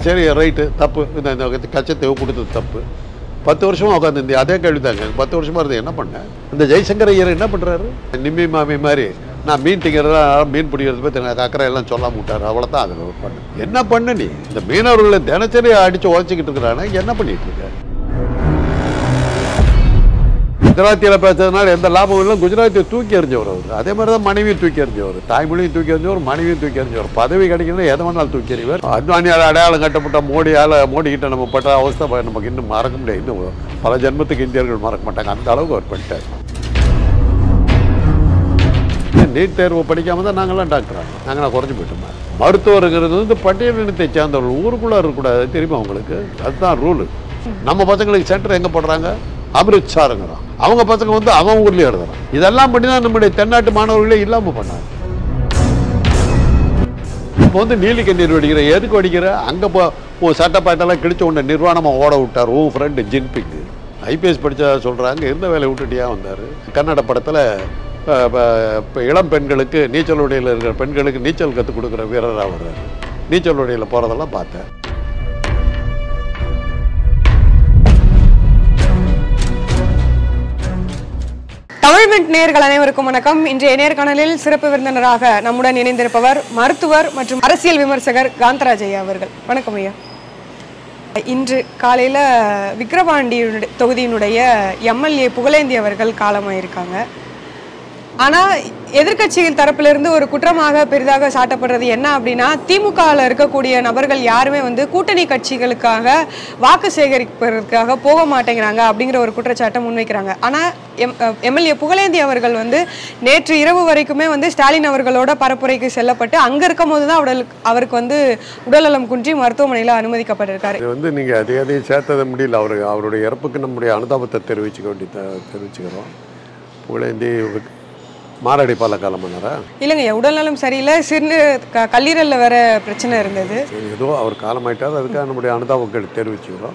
சரி ரைட்டு தப்பு இந்த இந்த கச்சத்தேவை கொடுத்தது தப்பு பத்து வருஷமா உட்காந்து இந்த அதே கேள்வி தாங்க பத்து வருஷமா இருந்து என்ன பண்ணேன் இந்த ஜெய்சங்கர் ஐயர் என்ன பண்றாரு நிம்மி மாமி மாதிரி நான் மீன் திங்கிறதா மீன் பிடிக்கிறது பற்றி எனக்கு அக்கறை எல்லாம் சொல்லாம விட்டாரு அவ்வளோதான் அதில் பண்ணு என்ன பண்ண நீ இந்த மீனவர்களை தினசரி அடிச்சு உழைச்சிக்கிட்டு இருக்கிறானே என்ன பண்ணிட்டு இருக்க குஜராத்தியில் பேசுறதுனால எந்த லாபமும் இல்லை குஜராத்தியை தூக்கி எறிஞ்சவர் அவர் அதே மாதிரி தான் மனைவியும் தூக்கி எறிஞ்சவர் தாய்மொழியும் தூக்கி எறிஞ்சவர் மனைவியும் தூக்கி எறிஞ்சவர் பதவி கிடைக்கிறது எதை வேணாலும் தூக்கி எறிவர் அத்வானியால் அடையாளம் கட்டப்பட்ட மோடியால் மோடி கிட்ட நம்ம பட்ட அவஸ்தை ப- நமக்கு இன்னும் மறக்க முடியாது இன்னும் பல ஜென்மத்துக்கு இந்தியர்கள் மறக்க மாட்டாங்க அந்த அளவுக்கு அவர் பண்ணிட்டார் நீட் தேர்வு படிக்காம தான் நாங்களாம் டாக்டர் ஆனோம் நாங்களாம் குறைஞ்சி போயிட்டோமா மருத்துவருங்கிறது வந்து பட்டியலினத்தை சேர்ந்தவர்கள் ஊருக்குள்ளே இருக்கக்கூடாது தெரியுமா உங்களுக்கு அதுதான் ரூலு நம்ம பசங்களுக்கு சென்டர் எங்கே போடுறாங்க அமிர்த்சாருங்கிறோம் அவங்க பசங்க வந்து அவன் ஊர்லேயே எழுதுறான் இதெல்லாம் பண்ணி தான் நம்முடைய தென்னாட்டு மாணவர்களே இல்லாமல் பண்ணாங்க இப்போ வந்து நீலி கண்ணீர் வெடிக்கிற எதுக்கு வெடிக்கிற அங்கே போ உன் சட்டப்பாட்டெல்லாம் கிழிச்ச உன்னை நிர்வாணமாக ஓட விட்டார் உன் ஃப்ரெண்டு ஜின்பிங்கு ஐபிஎஸ் படித்தா சொல்கிறாங்க இருந்த வேலையை விட்டுட்டியா வந்தார் கன்னட படத்தில் இப்போ இளம் பெண்களுக்கு நீச்சல் உடையில் இருக்கிற பெண்களுக்கு நீச்சல் கற்றுக் கொடுக்குற வீரராக வர்றாரு நீச்சல் உடையில் போகிறதெல்லாம் பார்த்தேன் தமிழ்மெண்ட் நேயர்கள் அனைவருக்கும் வணக்கம் இன்றைய நேர்காணலில் சிறப்பு விருந்தினராக நம்முடன் இணைந்திருப்பவர் மருத்துவர் மற்றும் அரசியல் விமர்சகர் காந்தராஜ் ஐயா அவர்கள் வணக்கம் ஐயா இன்று காலையில் விக்கிரவாண்டி தொகுதியினுடைய எம்எல்ஏ புகழேந்தி அவர்கள் காலமாயிருக்காங்க ஆனால் எதிர்க்கட்சிகள் தரப்பிலிருந்து ஒரு குற்றமாக பெரிதாக சாட்டப்படுறது என்ன அப்படின்னா திமுகவில் இருக்கக்கூடிய நபர்கள் யாருமே வந்து கூட்டணி கட்சிகளுக்காக வாக்கு சேகரிப்பதற்காக போக மாட்டேங்கிறாங்க அப்படிங்கிற ஒரு குற்றச்சாட்டை முன்வைக்கிறாங்க ஆனால் எம் எம்எல்ஏ புகழேந்தி அவர்கள் வந்து நேற்று இரவு வரைக்குமே வந்து ஸ்டாலின் அவர்களோட பரப்புரைக்கு செல்லப்பட்டு அங்கே இருக்கும் போது தான் உடல் அவருக்கு வந்து உடல்நலம் குன்றி மருத்துவமனையில் அனுமதிக்கப்பட்டிருக்காரு இது வந்து நீங்கள் அதே அதையும் சேர்த்தத முடியல அவர் அவருடைய இறப்புக்கு நம்முடைய அனுதாபத்தை தெரிவிச்சுக்க வேண்டி த- தெரிவிச்சுக்கிறோம் புகழேந்தி மாரடி பால காலமானாரா இல்லைங்க உடல்நலம் சரியில்லை சிறு க கல்லீரலில் வேற பிரச்சனை இருந்தது சரி ஏதோ அவர் காலமாயிட்டார் அதுக்காக நம்முடைய அனுதாபங்கள் தெரிவிச்சுக்கிறோம்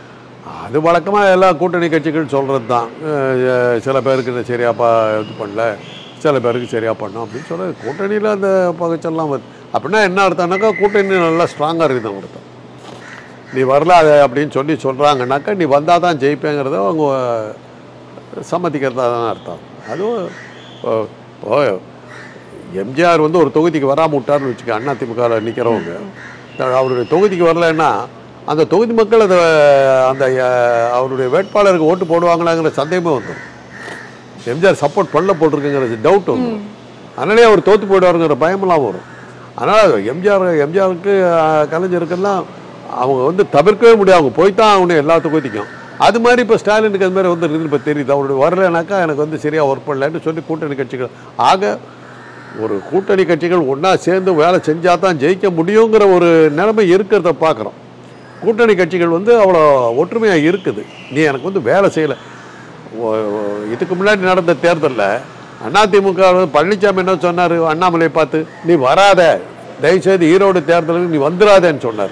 அது வழக்கமாக எல்லா கூட்டணி கட்சிகள் சொல்கிறது தான் அஹ் சில பேருக்கு இந்த சரியாப்பா இது பண்ணல சில பேருக்கு சரியாக பண்ணோம் அப்படின்னு சொல்ல கூட்டணியில் அந்த பகச்செல்லாம் வருது அப்படின்னா என்ன அர்த்தம்னாக்கா கூட்டணி நல்லா ஸ்ட்ராங்காக இருக்குதுன்னு அர்த்தம் நீ வரல அது அப்படின்னு சொல்லி சொல்கிறாங்கனாக்கா நீ வந்தால் தான் ஜெயிப்பேங்கிறத அவங்க சம்மதிக்கிறதா தான் அர்த்தம் அதுவும் இப்போ இப்போ எம்ஜிஆர் வந்து ஒரு தொகுதிக்கு வராமல் விட்டார்னு வச்சுக்க அண்ணா திமுகவில் நிற்கிறவங்க அவருடைய தொகுதிக்கு வரலைன்னா அந்த தொகுதி மக்கள் அதை அந்த அஹ், அவருடைய வேட்பாளருக்கு ஓட்டு போடுவாங்களாங்கிற சந்தேகமே வந்துடும் எம்ஜிஆர் சப்போர்ட் பண்ணல போட்டிருக்குங்கிற டவுட் வந்துடும் அதனாலே அவர் தோற்று போயிடுவாருங்கிற பயமெல்லாம் வரும் அதனால் எம்ஜிஆர் எம்ஜிஆருக்கு அஹ், கலைஞருக்கெல்லாம் அவங்க வந்து தவிர்க்கவே முடியாது அவங்க போய் தான் ஆகணும் எல்லா தொகுதிக்கும் அது மாதிரி இப்போ ஸ்டாலினுக்கு அது மாதிரி வந்து இப்போ தெரியுது அவருடைய வரலைனாக்கா எனக்கு வந்து சரியாக ஒர்க் பண்ணலன்னு சொல்லி கூட்டணி கட்சிகள் ஆக ஒரு கூட்டணி கட்சிகள் ஒன்றா சேர்ந்து வேலை செஞ்சால் தான் ஜெயிக்க முடியுங்கிற ஒரு நிலைமை இருக்கிறத பார்க்குறோம் கூட்டணி கட்சிகள் வந்து அவ்வளோ ஒற்றுமையாக இருக்குது நீ எனக்கு வந்து வேலை செய்யலை இதுக்கு முன்னாடி நடந்த தேர்தலில் அதிமுக வந்து பழனிசாமி என்ன சொன்னார் அண்ணாமலை பார்த்து நீ வராத தயவுசெய்து ஈரோடு தேர்தலுக்கு நீ வந்துடாதேன்னு சொன்னார்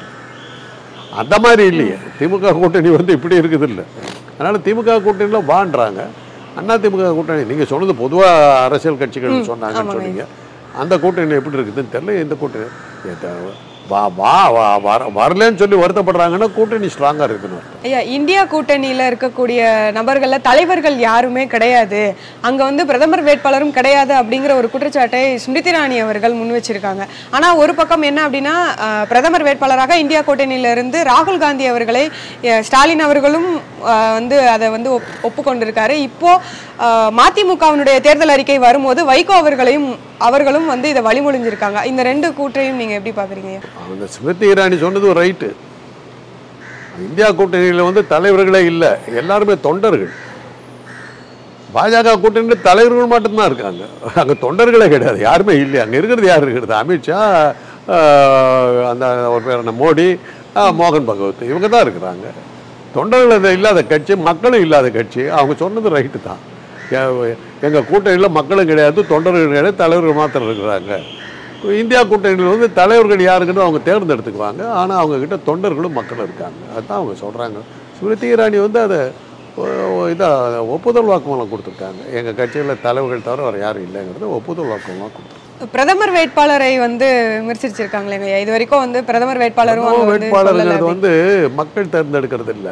அந்த மாதிரி இல்லையே திமுக கூட்டணி வந்து இப்படி இருக்குது இல்லை அதனால் திமுக கூட்டணியில் வாண்டுறாங்க அண்ணா திமுக கூட்டணி நீங்கள் சொன்னது பொதுவாக அரசியல் கட்சிகள் சொன்னாங்கன்னு சொன்னீங்க அந்த கூட்டணி எப்படி இருக்குதுன்னு தெரியல இந்த கூட்டணி எத- வா வா வா வர வரலன்னு சொல்லி வருத்தப்படுறாங்கன்னா கூட்டணி ஸ்ட்ராங்காக இருக்குதுன்னு அர்த்தம். ஐயா இந்தியா கூட்டணியில இருக்கக்கூடிய நபர்கள்ல தலைவர்கள் யாருமே கிடையாது அங்க வந்து பிரதமர் வேட்பாளரும் கிடையாது அப்படிங்கிற ஒரு குற்றச்சாட்டை ஸ்மிருதி இராணி அவர்கள் முன் வச்சிருக்காங்க ஆனா ஒரு பக்கம் என்ன அப்படின்னா அஹ், பிரதமர் வேட்பாளராக இந்தியா கூட்டணியில இருந்து ராகுல் காந்தி அவர்களை அஹ், ஸ்டாலின் அவர்களும் அஹ், வந்து அதை வந்து ஒப்- ஒப்புக்கொண்டிருக்காரு இப்போ அஹ், மதிமுகவினுடைய தேர்தல் அறிக்கை வரும்போது வைகோ அவர்களையும் அவர்களும் வந்து இதை வழிமொழிஞ்சிருக்காங்க இந்த ரெண்டு கூற்றையும் நீங்க எப்படி பாக்குறீங்க ஐயா? அந்த ஸ்மிருதி இரானி சொன்னது ரைட்டு இந்தியா கூட்டணியில் வந்து தலைவர்களே இல்லை எல்லாருமே தொண்டர்கள் பாஜக கூட்டணியில் தலைவர்கள் மட்டும்தான் இருக்காங்க அங்கே தொண்டர்களே கிடையாது யாருமே இல்லை அங்கே இருக்கிறது யார் இருக்கிறது அமித்ஷா ஆஹ், அந்த ஒரு பேர் என்ன மோடி ஆஹ், மோகன் பகவத் இவங்க தான் இருக்கிறாங்க தொண்டர்கள் அது இல்லாத கட்சி மக்களும் இல்லாத கட்சி அவங்க சொன்னது ரைட்டு தான் எங்கள் கூட்டணியில் மக்களும் கிடையாது தொண்டர்கள் கிடையாது தலைவர்கள் மாத்திரம் இருக்கிறாங்க இந்தியா கூட்டணியில் வந்து தலைவர்கள் யாருக்குன்னு அவங்க தேர்ந்தெடுத்துக்குவாங்க ஆனால் அவங்க கிட்ட தொண்டர்களும் மக்களும் இருக்காங்க அதுதான் அவங்க சொல்கிறாங்க ஸ்மிருதி இராணி வந்து அதை இதாக ஒப்புதல் வாக்குமூலம் கொடுத்துருக்காங்க எங்கள் கட்சியில் தலைவர்கள் தவிர வேறு யாரும் இல்லைங்கிறத ஒப்புதல் வாக்குமூலம் கொடுத்துருக்காங்க பிரதமர் வேட்பாளரை வந்து விமர்சிச்சிருக்காங்களேங்க ஐயா இது வரைக்கும் வந்து பிரதமர் வேட்பாளரும் அவங்க வந்து சொல்லல வேட்பாளருங்கிறது வந்து மக்கள் தேர்ந்தெடுக்கிறது இல்லை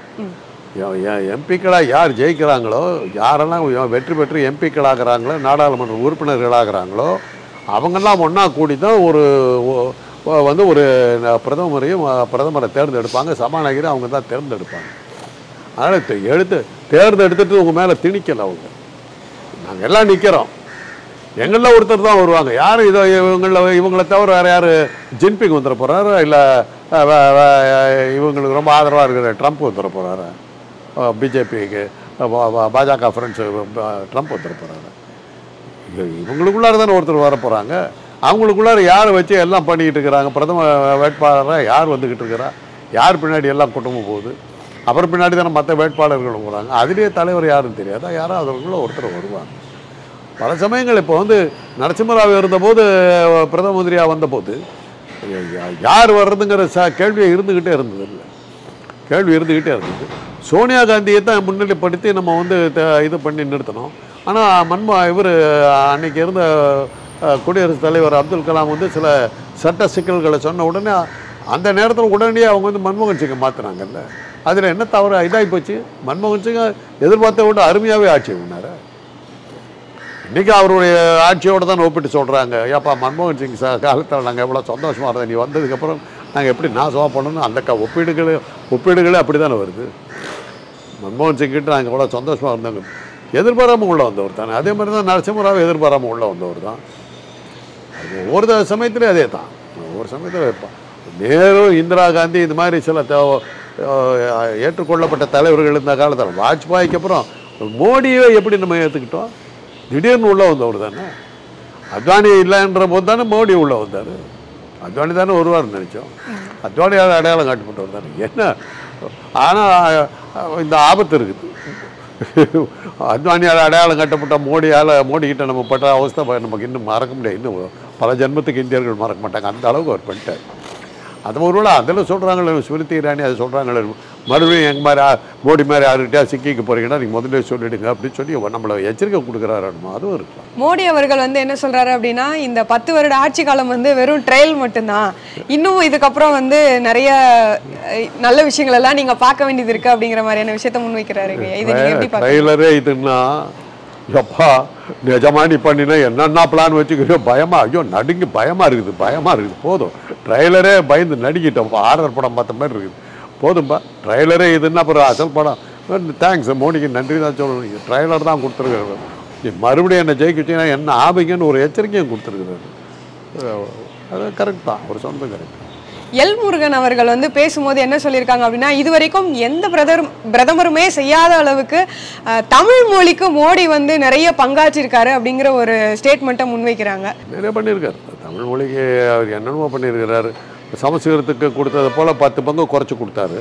எம்பிக்களாக யார் ஜெயிக்கிறாங்களோ யாரெல்லாம் ய- வெற்றி பெற்று எம்பிக்களாகிறாங்களோ நாடாளுமன்ற உறுப்பினர்களாகிறாங்களோ அவங்கெல்லாம் ஒன்றா கூடி தான் ஒரு ஒ- ஒ- வந்து ஒரு ந- பிரதமரையும் அஹ், பிரதமரை தேர்ந்தெடுப்பாங்க சபாநாயகரை அவங்க தான் தேர்ந்தெடுப்பாங்க அதனால் தெ- எடுத்து தேர்ந்தெடுத்துட்டு உங்கள் மேலே திணிக்கல அவங்க நாங்கள் எல்லாம் நிற்கிறோம் எங்களில் ஒருத்தர் தான் வருவாங்க யார் இதோ இவங்கள இவங்களை தவிர வேறு யார் ஜின்பிங் வந்துட போகிறாரு இல்லை இவங்களுக்கு ரொம்ப ஆதரவாக இருக்கிற ட்ரம்ப் வந்துட போகிறாரு பிஜேபிக்கு பாஜக ஃப்ரெண்ட்ஸு ட்ரம்ப் வந்துட போகிறாரு இவங்களுக்குள்ளார தானே ஒருத்தர் வர போகிறாங்க அவங்களுக்குள்ளார யாரை வச்சு எல்லாம் பண்ணிக்கிட்டு இருக்கிறாங்க பிரதம வேட்பாளராக யார் வந்துக்கிட்டு இருக்கிறா யார் பின்னாடி எல்லாம் குடும்பம் போகுது அப்புறம் பின்னாடி தானே மற்ற வேட்பாளர்களும் போகிறாங்க அதுலேயே தலைவர் யாருன்னு தெரியாதா யாரோ அவங்களுக்குள்ள ஒருத்தர் வருவாங்க பல சமயங்கள் இப்போ வந்து நரசிம்மராவ் இருந்தபோது பிரதம மந்திரியாக வந்தபோது யா- யார் வர்றதுங்கிற ச கேள்வி இருந்துக்கிட்டே இருந்தது இல்லை கேள்வி இருந்துக்கிட்டே இருந்தது சோனியா காந்தியை தான் முன்னிலைப்படுத்தி நம்ம வந்து த- இது பண்ணி நிறுத்தணும் ஆனால் மன்மோ இவர் அன்னைக்கு இருந்த அஹ், குடியரசுத் தலைவர் அப்துல் கலாம் வந்து சில சட்ட சிக்கல்களை சொன்ன உடனே அந்த நேரத்தில் உடனடியாக அவங்க வந்து மன்மோகன் சிங்கை மாற்றினாங்கல்ல அதில் என்ன தவறு இதாகி போச்சு மன்மோகன் சிங்கை எதிர்பார்த்த விட அருமையாகவே ஆட்சி பண்ணார் இன்னைக்கு அவருடைய ஆட்சியோடு தான் ஒப்பிட்டு சொல்கிறாங்க ஏப்பா மன்மோகன் சிங் சா காலத்தில் நாங்கள் எவ்வளோ சந்தோஷமாக இருந்தோம் நீ வந்ததுக்கப்புறம் நாங்கள் எப்படி நாசமாக பண்ணணும் அந்த க ஒப்பீடுகள் ஒப்பீடுகளே அப்படி தானே வருது மன்மோகன் சிங் கிட்ட நாங்கள் எவ்வளோ சந்தோஷமாக இருந்தாங்க எதிர்பாராமல் உள்ள வந்தவர் தானே அதே மாதிரி தான் நரசிம்மராவ் எதிர்பாராமல் உள்ள வந்தவர் தான் அது ஒவ்வொரு த- சமயத்துலையும் அதே தான் ஒவ்வொரு சமயத்தில் வைப்பான் நேரு இந்திரா காந்தி இந்த மாதிரி சில த- அஹ் ஏற்றுக்கொள்ளப்பட்ட தலைவர்கள் இந்த காலத்தில் வாஜ்பாய்க்கு அப்புறம் மோடியை எப்படி நம்ம ஏற்றுக்கிட்டோம் திடீர்னு உள்ள வந்தவர் தானே அத்வானி இல்லைன்ற போது தானே மோடி உள்ள வந்தார் அத்வானி தானே வருவார்னு நினச்சோம் அத்வானி அதை அடையாளம் காட்டப்பட்டவர் தானே என்ன ஆனால் இந்த ஆபத்து இருக்குது அத்வானியால் அடையாளம் கட்டப்பட்ட மோடியால் மோடிக்கிட்ட நம்ம பட்ட அவஸ்தை ப- நமக்கு இன்னும் மறக்க முடியாது இன்னும் பல ஜென்மத்துக்கு இந்தியர்கள் மறக்க மாட்டாங்க அந்த அளவுக்கு அவர் பண்ணிட்டார் அது ஒருவேளை அதில் சொல்கிறாங்களே ஸ்மிருதி இரானி அதை சொல்கிறாங்களே மறுபடியும் எங்கள் மாதிரி ஆ- மோடி மாதிரி யாருக்கிட்டயா சிக்கிக்க போகிறீங்கன்னா நீங்கள் முதல்ல சொல்லிடுங்க அப்படின்னு சொல்லி நம்மளை எச்சரிக்கை கொடுக்குறாரு அதுவும் இருக்கலாம் மோடி அவர்கள் வந்து என்ன சொல்றாரு அப்படின்னா இந்த பத்து வருட ஆட்சி காலம் வந்து வெறும் ட்ரையல் மட்டும்தான் இன்னும் இதுக்கப்புறம் வந்து நிறைய அஹ், நல்ல விஷயங்கள் எல்லாம் நீங்க பார்க்க வேண்டியது இருக்கு அப்படிங்கிற மாதிரியான விஷயத்த முன்வைக்கிறாருங்க இதை நீங்க எப்படி பாக்க ட்ரைலரே இதுன்னா எப்பா நிஜமா நீ பண்ணினா என்னென்ன பிளான் வச்சுக்கிறியோ பயமா ஐயோ நடுங்கி பயமா இருக்குது பயமா இருக்குது போதும் ட்ரைலரே பயந்து நடுங்கிட்டோம் ஆர்டர் படம் பார்த்த மாதிரி இருக்குது போதும்பா ட்ரைலரே இதுன்னா அப்புறம் அசல் படம் தேங்க்ஸ் மோடிக்கு நன்றி தான் சொல்லணும் ட்ரைலர் தான் கொடுத்துருக்காரு நீ மறுபடியும் என்ன ஜெயிக்க வச்சீங்கன்னா என்ன ஆபீங்கன்னு ஒரு எச்சரிக்கையும் கொடுத்துருக்குறாரு அது கரெக்ட் தான் ஒரு சொந்த கரெக்ட் எல் முருகன் அவர்கள் வந்து பேசும்போது என்ன சொல்லியிருக்காங்க அப்படின்னா இதுவரைக்கும் எந்த பிரதமர் பிரதமருமே செய்யாத அளவுக்கு அஹ், தமிழ் மொழிக்கு மோடி வந்து நிறைய பங்காற்றிருக்காரு அப்படிங்கிற ஒரு ஸ்டேட்மெண்ட்டை முன்வைக்கிறாங்க நிறைய பண்ணியிருக்காரு தமிழ் மொழிக்கு அவர் என்னென்னமோ பண்ணியிருக்கிறாரு சமஸ்கிருதத்துக்கு கொடுத்தது போல் பத்து பங்கு குறைச்சி கொடுத்தாரு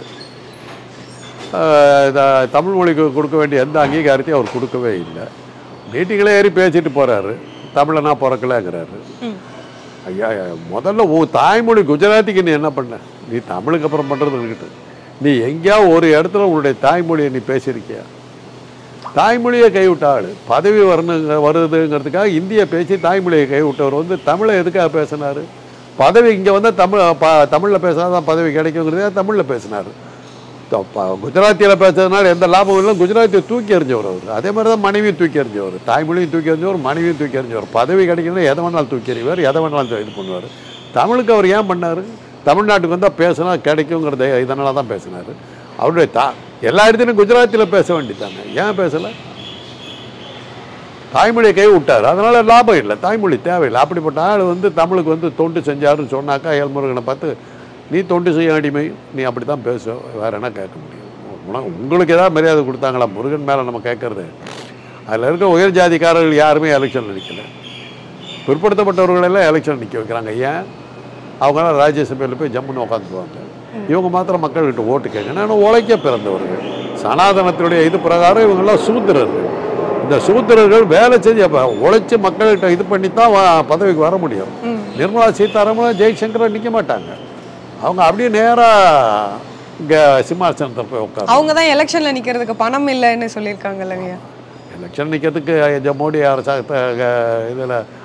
ஆஹ் இத- தமிழ் மொழிக்கு கொடுக்க வேண்டிய எந்த அங்கீகாரத்தையும் அவர் கொடுக்கவே இல்லை மீட்டிங்களே ஏறி பேசிட்டு போகிறாரு தமிழனா பிறக்கலைங்கிறாரு ஐயா முதல்ல உன் தாய்மொழி குஜராத்திக்கு நீ என்ன பண்ண நீ தமிழுக்கு அப்புறம் பண்ணுறது இருக்கட்டும் நீ எங்கேயாவது ஒரு இடத்துல உன்னுடைய தாய்மொழியை நீ பேசியிருக்கியா தாய்மொழியை கைவிட்ட ஆள் பதவி வரணுங்க வருதுங்கிறதுக்காக இந்திய பேசி தாய்மொழியை கைவிட்டவர் வந்து தமிழை எதுக்காக பேசினார் பதவி இங்கே வந்தால் தமிழ் ப தமிழில் பேசினாதான் பதவி கிடைக்குங்கிறதே தமிழில் பேசினார் குஜராத்தியில் பேசுறதுனால எந்த லாபமும் இல்லை குஜராத்தியை தூக்கி எறிஞ்சவர் அவர் அதே மாதிரி தான் மனைவியும் தூக்கி எறிஞ்சவர் தாய்மொழியும் தூக்கி எறிஞ்சவர் மனைவியும் தூக்கி எறிஞ்சவர் பதவி கிடைக்கணும்னா எதை வேணாலும் தூக்கி எறிவார் எதை வேணாலும் இது பண்ணுவார் தமிழுக்கு அவர் ஏன் பண்ணார் தமிழ்நாட்டுக்கு வந்தால் பேசினா கிடைக்குங்கிறத இதனால தான் பேசினார் அவருடைய தா எல்லா இடத்துலையும் குஜராத்தியில் பேச வேண்டியதாங்க ஏன் பேசலை தாய்மொழியை கை விட்டார் அதனால லாபம் இல்லை தாய்மொழி தேவையில்லை அப்படிப்பட்ட ஆள் வந்து தமிழுக்கு வந்து தொண்டு செஞ்சாருன்னு சொன்னாக்கா ஏழ்முருகனை பார்த்து நீ தொண்டு செய்ய அடிமை நீ அப்படி தான் பேச வேற என்ன கேட்க முடியும் உனக்கு உங்களுக்கு ஏதாவது மரியாதை கொடுத்தாங்களா முருகன் மேலே நம்ம கேட்கறது அதில் இருக்க உயர் ஜாதிக்காரர்கள் யாருமே எலெக்ஷனில் நிற்கல பிற்படுத்தப்பட்டவர்கள் எல்லாம் எலெக்ஷன் நிற்க வைக்கிறாங்க ஏன் அவங்களாம் ராஜ்யசபையில் போய் ஜம்முன்னு உட்காந்துக்குவாங்க இவங்க மாத்திரம் மக்கள்கிட்ட ஓட்டு கேட்கணும் ஏன்னா உழைக்க பிறந்தவர்கள் சனாதனத்தினுடைய இது பிரகாரம் இவங்கெல்லாம் சூத்திரர்கள் இந்த சூத்திரர்கள் வேலை செஞ்சு அப்போ உழைச்சி மக்கள்கிட்ட இது பண்ணி தான் வ- பதவிக்கு வர முடியும் நிர்மலா சீதாராமன் ஜெய்சங்கர் நிற்க மாட்டாங்க அவங்க அப்படியே நேராக இங்கே சிம்மாசனத்தில் போய் உட்காரு அவங்க தான் எலெக்ஷன்ல நிக்கிறதுக்கு பணம் இல்லைன்னு சொல்லியிருக்காங்க இல்லைங்கய்யா எலெக்ஷன் நிற்கிறதுக்கு மோடி அரசாங்கத்தை இதில்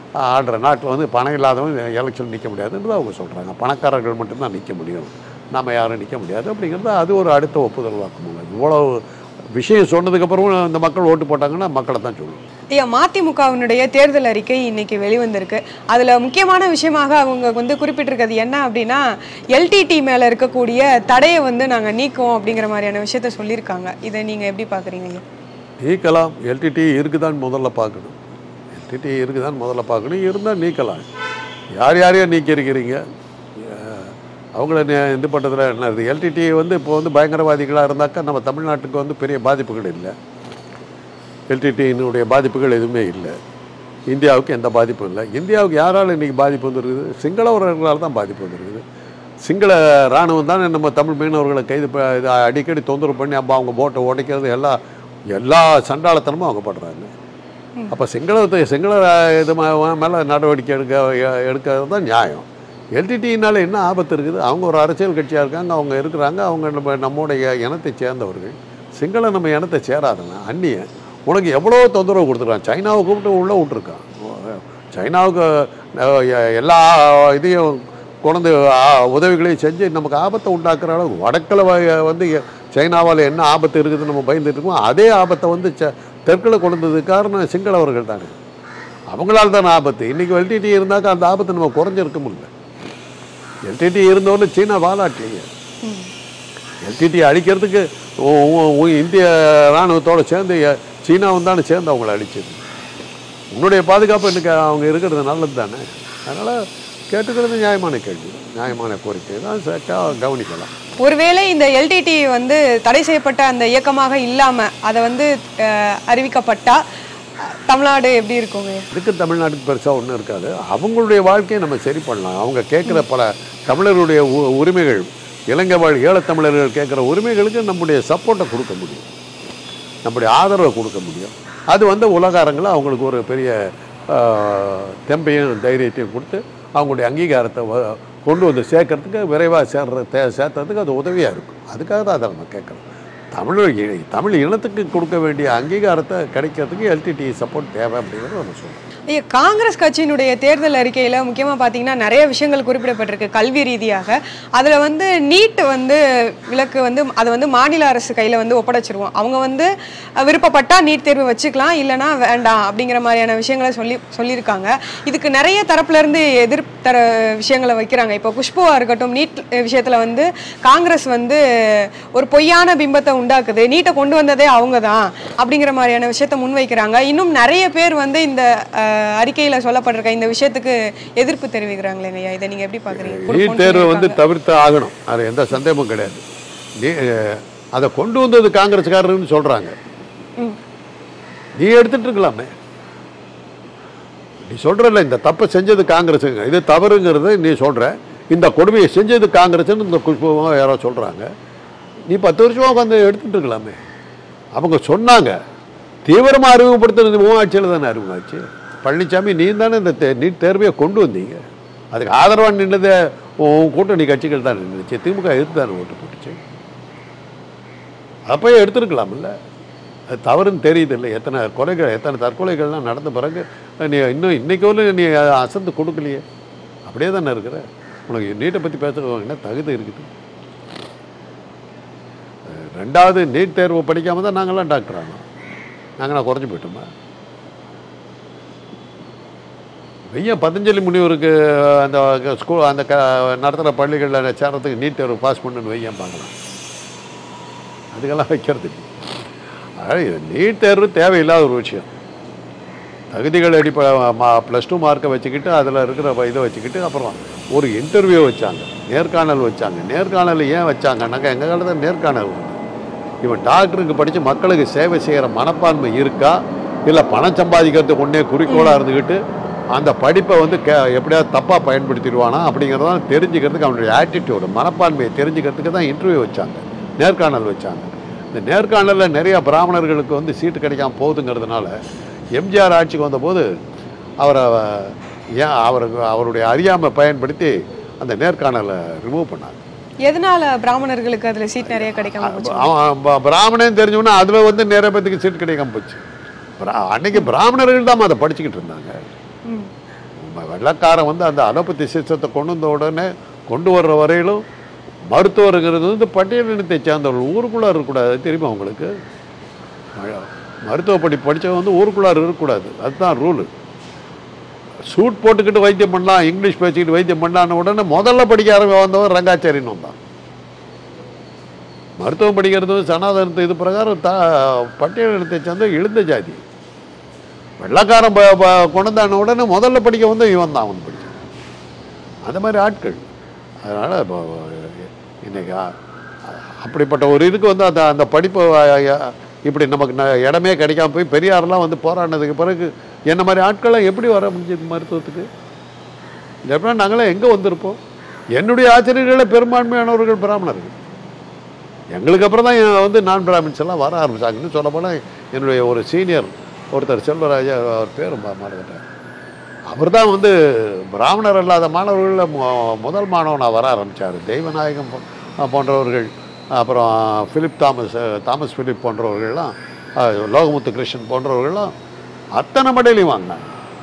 ஆடுற நாட்டில் வந்து பணம் இல்லாதவங்க எலெக்ஷன் நிற்க முடியாதுன்றது அவங்க சொல்கிறாங்க பணக்காரர்கள் மட்டும்தான் நிற்க முடியும் நம்ம யாரும் நிற்க முடியாது அப்படிங்கிறது அது ஒரு அடுத்த ஒப்புதல் வாக்குமூலம் இவ்வளோ விஷயம் சொன்னதுக்கப்புறம் இந்த மக்கள் ஓட்டு போட்டாங்கன்னா மக்களை தான் சொல்லணும் ஐயா மதிமுகவினுடைய தேர்தல் அறிக்கை இன்னைக்கு வெளிவந்திருக்கு அதுல முக்கியமான விஷயமாக அவங்க வந்து குறிப்பிட்டிருக்கிறது என்ன அப்படின்னா எல்டிடி மேல இருக்கக்கூடிய தடையை வந்து நாங்க நீக்குவோம் அப்படிங்கிற மாதிரியான விஷயத்த சொல்லியிருக்காங்க இதை நீங்க எப்படி பாக்குறீங்க ஐயா நீக்கலாம் எல்டிடி இருக்குதான்னு முதல்ல பார்க்கணும் எல்டிடி இருக்குதான்னு முதல்ல பார்க்கணும் இருந்தால் நீக்கலாம் யார் யாரையோ நீக்கியிருக்கிறீங்க அஹ் அவங்கள நே- இது பண்ணுறதுல என்ன இருக்குது எல்டிடி வந்து இப்போ வந்து பயங்கரவாதிகளாக இருந்தாக்கா நம்ம தமிழ்நாட்டுக்கு வந்து பெரிய பாதிப்புகள் இல்லை எல்டிடியினுடைய பாதிப்புகள் எதுவுமே இல்லை இந்தியாவுக்கு எந்த பாதிப்பும் இல்லை இந்தியாவுக்கு யாரால் இன்றைக்கி பாதிப்பு வந்துருக்குது சிங்களவர்களால் தான் பாதிப்பு வந்துருக்குது சிங்கள இராணுவம் தானே நம்ம தமிழ் மீனவர்களை கைது ப- இது அடிக்கடி தொந்தரவு பண்ணி அப்போ அவங்க போட்டை உடைக்கிறது எல்லா எல்லா சண்டாளத்தனமும் அவங்க பண்ணுறாங்க அப்போ சிங்களத்தை சிங்கள இது மேலே நடவடிக்கை எடுக்க எ- எடுக்கிறது தான் நியாயம் எல்டிடினால என்ன ஆபத்து இருக்குது அவங்க ஒரு அரசியல் கட்சியாக இருக்காங்க அவங்க இருக்கிறாங்க அவங்க நம்ம நம்முடைய இனத்தை சேர்ந்தவர்கள் சிங்கள நம்ம இனத்தை சேராதவன் அந்நியன் உனக்கு எவ்வளோ தொந்தரவு கொடுத்துருக்கான் சைனாவை கூப்பிட்டு உள்ளே விட்டுருக்கான் சைனாவுக்கு அஹ், எ- எல்லா இதையும் கொண்டு உதவிகளையும் செஞ்சு நமக்கு ஆபத்தை உண்டாக்குற அளவுக்கு வடக்கில் வ- வந்து எ- சைனாவால் என்ன ஆபத்து இருக்குதுன்னு நம்ம பயந்துட்டு இருக்கோம் அதே ஆபத்தை வந்து ச தெற்கில் கொண்டு வந்ததுக்கு காரணம் சிங்களவர்கள் தானே அவங்களால தானே ஆபத்து இன்றைக்கி எல்டிடி இருந்தாக்கா அந்த ஆபத்து நம்ம குறைஞ்சிருக்க முடியல எல்டிடி இருந்தவொன்னு சீனா வாலாட்டலையே எல்டிடி அழிக்கிறதுக்கு உ- உ- உ- இந்திய இராணுவத்தோட சேர்ந்து எ- சீனாவும் தானே சேர்ந்து அவங்கள அழிச்சது உன்னுடைய பாதுகாப்பு எனக்கு அவங்க இருக்கிறது நல்லது தானே அதனால் கேட்டுக்கிறது நியாயமான கேள்வி நியாயமான கோரிக்கை தான் ச- க- கவனிக்கலாம் ஒருவேளை இந்த எல்டிடி வந்து தடை செய்யப்பட்ட அந்த இயக்கமாக இல்லாம அதை வந்து அஹ், அறிவிக்கப்பட்டா அஹ், தமிழ்நாடு எப்படி இருக்குங்க இதுக்கு தமிழ்நாட்டுக்கு பெருசாக ஒன்றும் இருக்காது அவங்களுடைய வாழ்க்கையை நம்ம சரி பண்ணலாம் அவங்க கேட்குற பல தமிழருடைய உ- உரிமைகள் இலங்கை வாழ் ஈழத்தமிழர்கள் கேட்குற உரிமைகளுக்கு நம்முடைய சப்போர்ட்டை கொடுக்க முடியும் நம்முடைய ஆதரவை கொடுக்க முடியும் அது வந்து உலக அரங்கில் அவங்களுக்கு ஒரு பெரிய ஆஹ், தெம்பையும் தைரியத்தையும் கொடுத்து அவங்களுடைய அங்கீகாரத்தை வ- கொண்டு வந்து சேர்க்கறதுக்கு விரைவாக சேர்ற தே சேர்த்ததுக்கு அது உதவியாக இருக்கும் அதுக்காக தான் அதை நம்ம கேட்குறோம் தமிழ் இ- தமிழ் இனத்துக்கு கொடுக்க வேண்டிய அங்கீகாரத்தை கிடைக்கிறதுக்கு எல்டிடி சப்போர்ட் தேவை அப்படிங்கிறத நம்ம சொல்கிறோம் ஐயா காங்கிரஸ் கட்சியினுடைய தேர்தல் அறிக்கையில் முக்கியமாக பார்த்தீங்கன்னா நிறைய விஷயங்கள் குறிப்பிடப்பட்டிருக்கு கல்வி ரீதியாக அதில் வந்து நீட் வந்து விலக்கு வந்து அதை வந்து மாநில அரசு கையில் வந்து ஒப்படைச்சிருவோம் அவங்க வந்து அஹ், விருப்பப்பட்டா நீட் தேர்வு வச்சுக்கலாம் இல்லைனா வேண்டாம் அப்படிங்கிற மாதிரியான விஷயங்களை சொல்லி சொல்லியிருக்காங்க இதுக்கு நிறைய தரப்புல இருந்து எதிர்ப்பு தர விஷயங்களை வைக்கிறாங்க இப்போ குஷ்புவா இருக்கட்டும் நீட் விஷயத்தில் வந்து காங்கிரஸ் வந்து ஒரு பொய்யான பிம்பத்தை உண்டாக்குது நீட்டை கொண்டு வந்ததே அவங்க தான் அப்படிங்கிற மாதிரியான விஷயத்த முன்வைக்கிறாங்க இன்னும் நிறைய பேர் வந்து இந்த அஹ், அறிக்கையில சொல்லப்பட்டிருக்க இந்த விஷயத்துக்கு எதிர்ப்பு தெரிவிக்கிறாங்களே ஐயா இதை நீங்க எப்படி பாக்குறீங்க நீட் தேர்வை வந்து தவிர்த்து ஆகணும் அது எந்த சந்தேகமும் கிடையாது நீ அஹ், அதை கொண்டு வந்தது காங்கிரஸ்காரர்னு சொல்கிறாங்க ம். நீ எடுத்துட்டு இருக்கலாமே நீ சொல்கிறல்ல இந்த தப்பை செஞ்சது காங்கிரஸுங்க இது தவறுங்கிறது நீ சொல்கிற இந்த கொடுமையை செஞ்சது காங்கிரஸ்னு இந்த குஷ்பமாக யாரோ சொல்கிறாங்க நீ பத்து வருஷமாக உட்காந்து எடுத்துட்டு இருக்கலாமே அவங்க சொன்னாங்க தீவிரமாக அறிமுகப்படுத்துறது உன் ஆட்சியில் தானே அறிமுகமாச்சு பழனிசாமி நீ தானே இந்த தே- நீட் தேர்வையை கொண்டு வந்தீங்க அதுக்கு ஆதரவாக நின்னது உன் கூட்டணி கட்சிகள் தான் நின்றுச்சு திமுக எதிர்த்து தானே ஓட்டு போட்டுச்சு அப்போயே எடுத்துருக்கலாம்ல அது தவறுன்னு தெரியுது இல்லை எத்தனை கொலைகள் எத்தனை தற்கொலைகள்லாம் நடந்த பிறகு நீ இன்னும் இன்னைக்கு வரலும் நீ அசந்து கொடுக்கலையே அப்படியே தானே இருக்கிற உனக்கு நீட்டை பற்றி பேசுறவங்க என்ன தகுதி இருக்குது அஹ் ரெண்டாவது நீட் தேர்வு படிக்காம தான் நாங்கள்லாம் டாக்டர் ஆனோம் நாங்களாம் குறைஞ்சி போயிட்டோமா வெய்ய பதஞ்சலி முனிவருக்கு அந்த ஸ்கூல் அந்த க நடத்துகிற பள்ளிகளில் சேர்றதுக்கு நீட் தேர்வு பாஸ் பண்ணுன்னு வையன் பார்க்கலாம் அதுக்கெல்லாம் வைக்கிறது இல்லை. அதாவது இது நீட் தேர்வு தேவையில்லாத ஒரு விஷயம் தகுதிகள் அடிப்ப ப்ளஸ் டூ மார்க்கை வச்சுக்கிட்டு அதில் இருக்கிற இதை வச்சுக்கிட்டு அப்புறம் ஒரு இன்டர்வியூ வச்சாங்க நேர்காணல் வச்சாங்க நேர்காணல் ஏன் வச்சாங்கன்னாக்கா எங்கள் காலத்தில் நேர்காணல் உண்டு. இவன் டாக்டருக்கு படித்து மக்களுக்கு சேவை செய்கிற மனப்பான்மை இருக்கா இல்லை பணம் சம்பாதிக்கிறதுக்கு ஒன்றே குறிக்கோளாக இருந்துக்கிட்டு அந்த படிப்பை வந்து கே எப்படியாவது தப்பாக பயன்படுத்திடுவானா அப்படிங்கிறதான் தெரிஞ்சுக்கிறதுக்கு அவனுடைய ஆட்டிடியூடு மனப்பான்மையை தெரிஞ்சுக்கிறதுக்கு தான் இன்டர்வியூ வச்சாங்க நேர்காணல் வச்சாங்க இந்த நேர்காணலில் நிறைய பிராமணர்களுக்கு வந்து சீட்டு கிடைக்காம போகுதுங்கிறதுனால எம்ஜிஆர் ஆட்சிக்கு வந்தபோது அவரை ஏன் அவருக்கு அவருடைய அறியாமை பயன்படுத்தி அந்த நேர்காணலை ரிமூவ் பண்ணாங்க எதனால பிராமணர்களுக்கு அதுல சீட் நிறைய கிடைக்காம போச்சு அவன் ப- பிராமணன் தெரிஞ்சவொன்னே அதில் வந்து நிறைய பேத்துக்கு சீட் கிடைக்காம போச்சு பிரா- அன்னைக்கு பிராமணர்கள் தான் அதை படிச்சுக்கிட்டு இருந்தாங்க ம். வெள்ளக்காரன் வந்து அந்த அலோபதி சிஸ்டத்தை கொண்டு வந்த உடனே கொண்டு வர்ற வரையிலும் மருத்துவருங்கிறது வந்து பட்டியலினத்தை சேர்ந்தவர்கள் ஊருக்குள்ளார் இருக்கக்கூடாது அது தெரியுமா உங்களுக்கு மருத்துவ படி படித்தவங்க வந்து ஊருக்குள்ளார் இருக்கக்கூடாது அதுதான் ரூலு சூட் போட்டுக்கிட்டு வைத்தியம் பண்ணலாம் இங்கிலீஷ் பேசிக்கிட்டு வைத்தியம் பண்ணலான்னு உடனே முதல்ல படிக்க ஆரம்பி வந்தவன் ரங்காச்சாரின்னு வந்தான் மருத்துவம் படிக்கிறது வந்து சனாதனத்து இது பிரகாரம் த பட்டியலினத்தை சேர்ந்த எழுந்த ஜாதி வெள்ளக்காரன் ப- ப- கொண்டான உடனே முதல்ல படிக்க வந்து இவன் தான் அவன் படித்தான் அந்த மாதிரி ஆட்கள் அதனால் இப்போ இன்னைக்கு அ- அப்படிப்பட்ட ஒரு இதுக்கு வந்து அந்த அந்த படிப்பு அ- அ- இப்படி நமக்கு ந- இடமே கிடைக்காம போய் பெரியாரெல்லாம் வந்து போராடினதுக்கு பிறகு என்ன மாதிரி ஆட்கள்லாம் எப்படி வர முடிஞ்சது மருத்துவத்துக்கு எப்படின்னா நாங்களாம் எங்கே வந்திருப்போம் என்னுடைய ஆசிரியர்களே பெரும்பான்மையானவர்கள் பிராமணர்கள் எங்களுக்கு அப்புறம் தான் என் வந்து நான் பிராமின்ஸ் எல்லாம் வர ஆரம்பிச்சாங்கன்னு சொல்லப்போனால் என்னுடைய ஒரு சீனியர் ஒருத்தர் செல்வராஜா அவர் பேர் மறந்துட்டேன் அவர் தான் வந்து பிராமணர் அல்லாத மாணவர்களில் மு- முதல் மாணவனாக வர ஆரம்பித்தார் தெய்வநாயகம் போ- போன்றவர்கள் அப்புறம் பிலிப் தாமஸ் தாமஸ் பிலிப் போன்றவர்கள்லாம் அஹ், லோகமுத்து கிருஷ்ணன் போன்றவர்கள்லாம் அத்தனை மடையிலையும் வாங்கினாங்க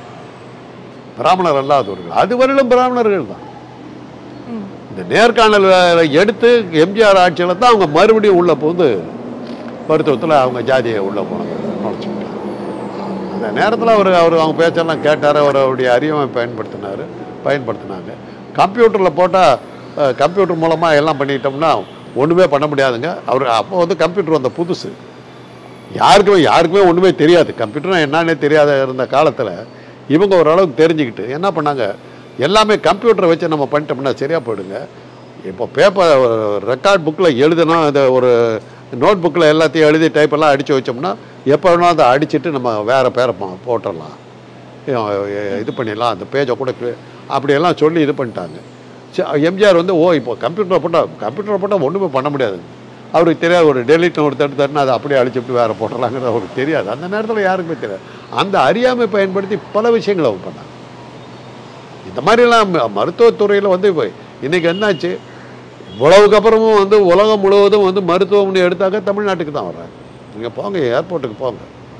பிராமணர் அல்லாதவர்கள் அதுவரையிலும் பிராமணர்கள் தான் இந்த நேர்காணல் வே- எடுத்து எம்ஜிஆர் ஆட்சியில் தான் அவங்க மறுபடியும் உள்ள போந்து மருத்துவத்தில் அவங்க ஜாதியை உள்ள போனாங்க நுழைச்சிக்கிட்டாங்க அந்த நேரத்தில் அவர் அவர் அவங்க பேச்செல்லாம் கேட்டார் அவர் அவருடைய அறிவை பயன்படுத்தினார் பயன்படுத்தினாங்க கம்ப்யூட்டரில் போட்டால் கம்ப்யூட்டர் மூலமாக எல்லாம் பண்ணிட்டோம்னா ஒன்றுமே பண்ண முடியாதுங்க அவர் அப்போ வந்து கம்ப்யூட்டர் வந்த புதுசு யாருக்குமே யாருக்குமே ஒன்றுமே தெரியாது கம்ப்யூட்டர்னா என்னன்னே தெரியாத இருந்த காலத்தில் இவங்க ஓரளவுக்கு தெரிஞ்சுக்கிட்டு என்ன பண்ணாங்க எல்லாமே கம்ப்யூட்டரை வச்சு நம்ம பண்ணிட்டோம்னா சரியாக போயிடுங்க இப்போ பேப்பர் ரெக்கார்ட் புக்கில் எழுதணும் அந்த ஒரு நோட் புக்கில் எல்லாத்தையும் எழுதி டைப்பெல்லாம் அடித்து வச்சோம்னா எப்போ வேணாலும் அதை அடிச்சுட்டு நம்ம வேறு பேரை போ- போட்டுடலாம் ஏ- இது பண்ணிடலாம் அந்த பேஜை கூட clear- அப்படியெல்லாம் சொல்லி இது பண்ணிட்டாங்க சரி, எம்ஜிஆர் வந்து ஓ இப்போ கம்ப்யூட்டரில் போட்டால் கம்ப்யூட்டரில் போட்டால் ஒன்றுமே பண்ண முடியாது அவருக்கு தெரியாது ஒரு டெலிட் ஒரு தட்டு தட்டுனா அதை அப்படியே அழிச்சுட்டு வேறு போட்டலாங்கிறது அவருக்கு தெரியாது அந்த நேரத்தில் யாருக்குமே தெரியாது அந்த அறியாமை பயன்படுத்தி பல விஷயங்களை அவங்க பண்ணாங்க இந்த மாதிரிலாம் ம- மருத்துவத்துறையில் வந்து இப்போ இன்றைக்கி என்னாச்சு இவ்வளவுக்கு அப்புறமும் வந்து உலகம் முழுவதும் வந்து மருத்துவம்னு எடுத்தாக்க தமிழ்நாட்டுக்கு தான் வர்றாங்க நீங்கள் போங்க ஏர்போர்ட்டுக்கு போங்க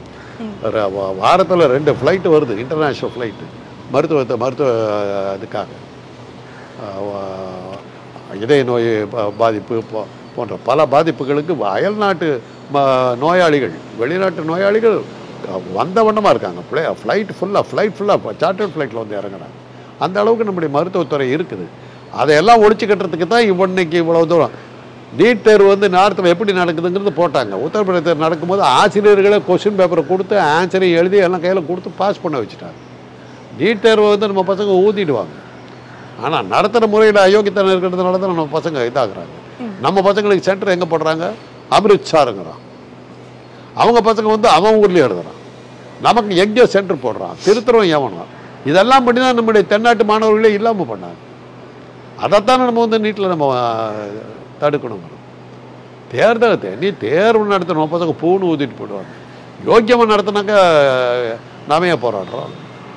வாரத்தில் ரெண்டு ஃப்ளைட்டு வருது இன்டர்நேஷ்னல் ஃப்ளைட்டு மருத்துவத்தை மருத்துவ அஹ், இதுக்காக அஹ், வ- இதய நோய் ப- பாதிப்பு போ- போன்ற பல பாதிப்புகளுக்கு அயல்நாட்டு ம- நோயாளிகள் வெளிநாட்டு நோயாளிகள் அஹ், வந்த வண்ணமாக இருக்காங்க ஃப்ளை ஃப்ளைட் ஃபுல்லாக ஃப்ளைட் ஃபுல்லாக சார்ட்டர்ட் ஃப்ளைட்டில் வந்து இறங்குறாங்க அந்த அளவுக்கு நம்முடைய மருத்துவத்துறை இருக்குது அதையெல்லாம் ஒழிச்சு கட்டுறதுக்கு தான் இவ்வ- இன்னைக்கு இவ்வளவு தூரம் நீட் தேர்வு வந்து நார்த்தில் எப்படி நடக்குதுங்கிறது போட்டாங்க உத்தரப்பிரதேசத்தில் நடக்கும்போது ஆசிரியர்களே கொஸ்டின் பேப்பரை கொடுத்து ஆன்சரையும் எழுதி எல்லாம் கையில் கொடுத்து பாஸ் பண்ண வச்சுட்டாங்க நீட் தேர்வை வந்து நம்ம பசங்க ஊதிடுவாங்க ஆனால் நடத்துகிற முறையில் அயோக்கியத்தனம் இருக்கிறதுனால தான் நம்ம பசங்க இதாகிறாங்க நம்ம பசங்களுக்கு சென்டர் எங்கே போடுறாங்க அமிர்த்சாருங்கிறான் அவங்க பசங்க வந்து அவன் ஊர்லேயே எழுதுறான் நமக்கு எங்கேயோ சென்டர் போடுறான் திருத்தரம் எவனும் இதெல்லாம் பண்ணி தான் நம்முடைய தென்னாட்டு மாணவர்களே இல்லாமல் பண்ணாங்க அதைத்தானே நம்ம வந்து நீட்டில் நம்ம அஹ், தடுக்கணும் தேர்தல் தே- நீ தேர்வு நடத்தணும் பசங்க பூன்னு ஊதிட்டு போயிடுவாங்க யோக்கியமாக நடத்தினாக்கா நாமே போராடுறோம்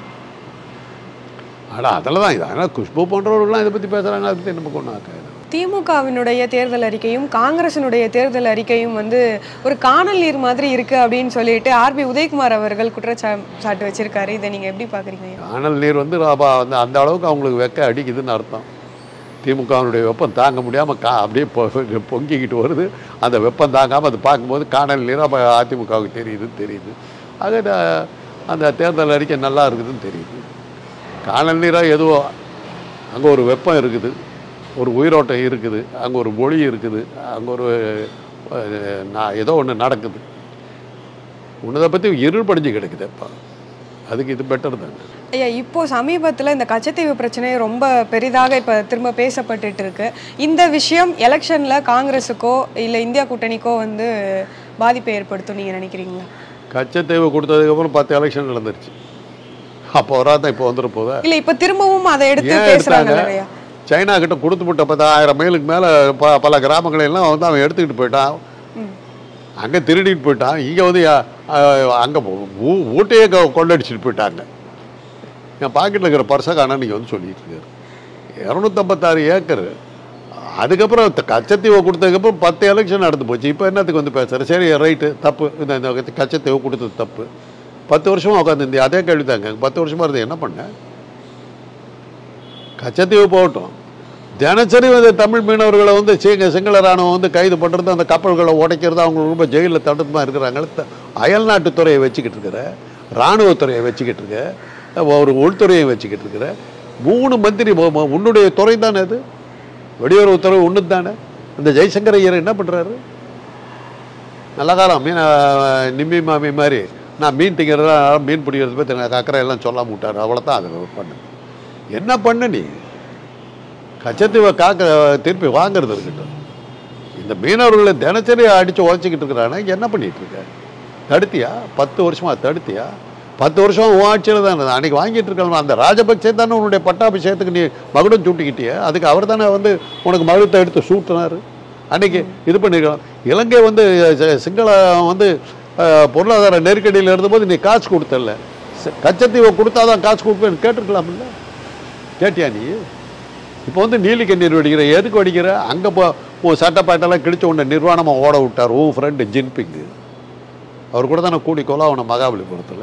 ஆனால் அதில் தான் இது ஆனால் குஷ்பு போன்றவர்கள்லாம் இதை பற்றி பேசுகிறாங்க அதை பற்றி நமக்கு ஒன்றும் ஆக்காது திமுகவினுடைய தேர்தல் அறிக்கையும் காங்கிரசினுடைய தேர்தல் அறிக்கையும் வந்து ஒரு காணல் நீர் மாதிரி இருக்கு அப்படின்னு சொல்லிட்டு ஆர்பி உதயகுமார் அவர்கள் குற்றச்சா சாட்டு வச்சிருக்காரு இதை நீங்க எப்படி பாக்குறீங்க காணல் நீர் வந்து அப்ப வந்து அந்த அளவுக்கு அவங்களுக்கு வெக்க அடிக்குதுன்னு அர்த்தம் திமுகவினுடைய வெப்பம் தாங்க முடியாமல் கா அப்படியே பொ- பொங்கிக்கிட்டு வருது அந்த வெப்பம் தாங்காமல் அதை பார்க்கும்போது காணல் நீர் அப்போ அதிமுகவுக்கு தெரியுதுன்னு தெரியுது ஆக இந்த- அந்த தேர்தல் அறிக்கை நல்லா இருக்குதுன்னு தெரியுது காணல் நீராக எதுவோ அங்கே ஒரு வெப்பம் இருக்குது ஒரு உயிரோட்டம் இருக்குது அங்கே ஒரு மொழி இருக்குது அங்கே ஒரு அஹ், நான் ஏதோ ஒன்று நடக்குது உன்னதை பற்றி இருள் படிஞ்சு கிடக்குது அப்போ அதுக்கு இது பெட்டர் தான் ஐயா இப்போ சமீபத்துல இந்த கச்சத்தீவு பிரச்சனை ரொம்ப பெரிதாக இப்ப திரும்ப பேசப்பட்டுட்டு இருக்கு இந்த விஷயம் எலெக்ஷன்ல காங்கிரஸுக்கோ இல்ல இந்தியா கூட்டணிக்கோ வந்து பாதிப்பை ஏற்படுத்தும் நீங்க நினைக்கிறீங்களா கச்சத்தீவு கொடுத்ததுக்கப்புறம் பத்து எலெக்ஷன் நடந்துருச்சு அப்போ வராதான் இப்போ வந்துட போதா இல்ல இப்ப திரும்பவும் அதை எடுத்து ஏன் பேசுறாங்க எடுத்தாங்க இல்லையா சைனா கிட்ட கொடுத்து விட்ட பத்தாயிரம் மைலுக்கு மேலே ப பல கிராமங்களை எல்லாம் வந்து அவன் எடுத்துக்கிட்டு போயிட்டான் அங்கே திருடிட்டு போயிட்டான் இங்கே வந்து அங்கே ஊட்டையே கொ- கொள்ளடிச்சிட்டு போயிட்டாங்க என் பாக்கெட்டில் இருக்கிற பர்ஸை காண நீங்கள் வந்து சொல்லிட்டு இருக்காரு இரநூத்தம்பத்தாறு ஏக்கர் அதுக்கப்புறம் த- கச்சத்தீவை கொடுத்ததுக்கப்புறம் பத்து எலெக்ஷன் நடந்து போச்சு இப்போ என்னத்துக்கு வந்து பேசுகிற சரி ரைட்டு தப்பு இந்த இந்த கச்சத்தீவை கொடுத்தது தப்பு பத்து வருஷமா உட்காந்து அதே கேள்வி தாங்க பத்து வருஷமா இருந்து என்ன பண்ண கச்சத்தீவு போகட்டும் தினசரி வந்து தமிழ் மீனவர்களை வந்து சிங்க சிங்கள ராணுவம் வந்து கைது பண்ணுறது அந்த கப்பல்களை உடைக்கிறது அவங்க ரொம்ப ஜெயிலில் தடுப்புமா இருக்கிறாங்க த- அயல்நாட்டுத் துறையை வச்சுக்கிட்டு இருக்கிற இராணுவத்துறையை வச்சுக்கிட்டு இருக்க ஒரு உள்துறையை வச்சுக்கிட்டு இருக்கிற மூணு மந்திரி மு- மு- உன்னுடைய துறை தானே அது வெளியுறவுத்துறை ஒன்று தானே அந்த ஜெய்சங்கர் ஐயர் என்ன பண்ணுறாரு நல்ல காலம் மீன் அஹ், நிம்மி மாமி மாதிரி நான் மீன் திங்கிறதா மீன் பிடிக்கிறது பற்றி எனக்கு அக்கறை எல்லாம் சொல்லாம விட்டார் அவ்வளோதான் அதை பண்ணு என்ன பண்ண நீ கச்சத்தீவை காக்க திருப்பி வாங்குறது இருக்கட்டும் இந்த மீனவர்களை தினசரி அடித்து உழைச்சிக்கிட்டு இருக்கிறானே என்ன பண்ணிட்டு இருக்க தடுத்தியா பத்து வருஷமா தடுத்தியா பத்து வருஷம் உன் ஆட்சியில் தான் இருந்தது. அன்னைக்கு வாங்கிட்டு இருக்கலாம் அந்த ராஜபக்சே தானே உன்னுடைய பட்டாபிஷேகத்துக்கு நீ மகுடம் சூட்டிக்கிட்டிய அதுக்கு அவர் தானே வந்து உனக்கு மகுடத்தை எடுத்து சூட்டினாரு அன்னைக்கு இது பண்ணிருக்கலாம் இலங்கை வந்து சி- சிங்கள வந்து அஹ், பொருளாதார நெருக்கடியில் இருந்தபோது நீ காசு கொடுத்தல ச- கச்சத்தீவை கொடுத்தாதான் காசு கொடுப்பேன்னு கேட்டிருக்கலாம்ல கேட்டியா நீ இப்போ வந்து நீலி கண்ணீர் வெடிக்கிற எதுக்கு வெடிக்கிற அங்கே போ உன் சட்டப்பாட்டெல்லாம் கிழிச்ச உன்னை நிர்வாணமாக ஓட விட்டார் உன் ஃப்ரெண்டு ஜின்பிங்கு அவர் கூட தானே கூடி கொலாவன மகாபலிபுரத்தில்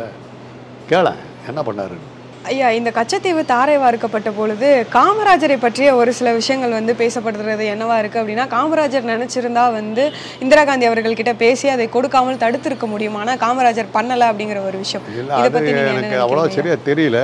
கேள என்ன பண்ணாருன்னு ஐயா இந்த கச்சத்தீவு தாரை வார்க்கப்பட்ட பொழுது காமராஜரை பற்றிய ஒரு சில விஷயங்கள் வந்து பேசப்படுறது என்னவா இருக்கு அப்படின்னா காமராஜர் நினைச்சிருந்தா வந்து இந்திரா காந்தி அவர்கள் கிட்ட பேசி அதை கொடுக்காமல் தடுத்திருக்க முடியும் ஆனா காமராஜர் பண்ணல அப்படிங்கிற ஒரு விஷயம் இல்லை இதை அது பத்தி நீங்க என்ன எனக்கு அவ்வளோ நினைக்கிறீங்க? சரியா தெரியல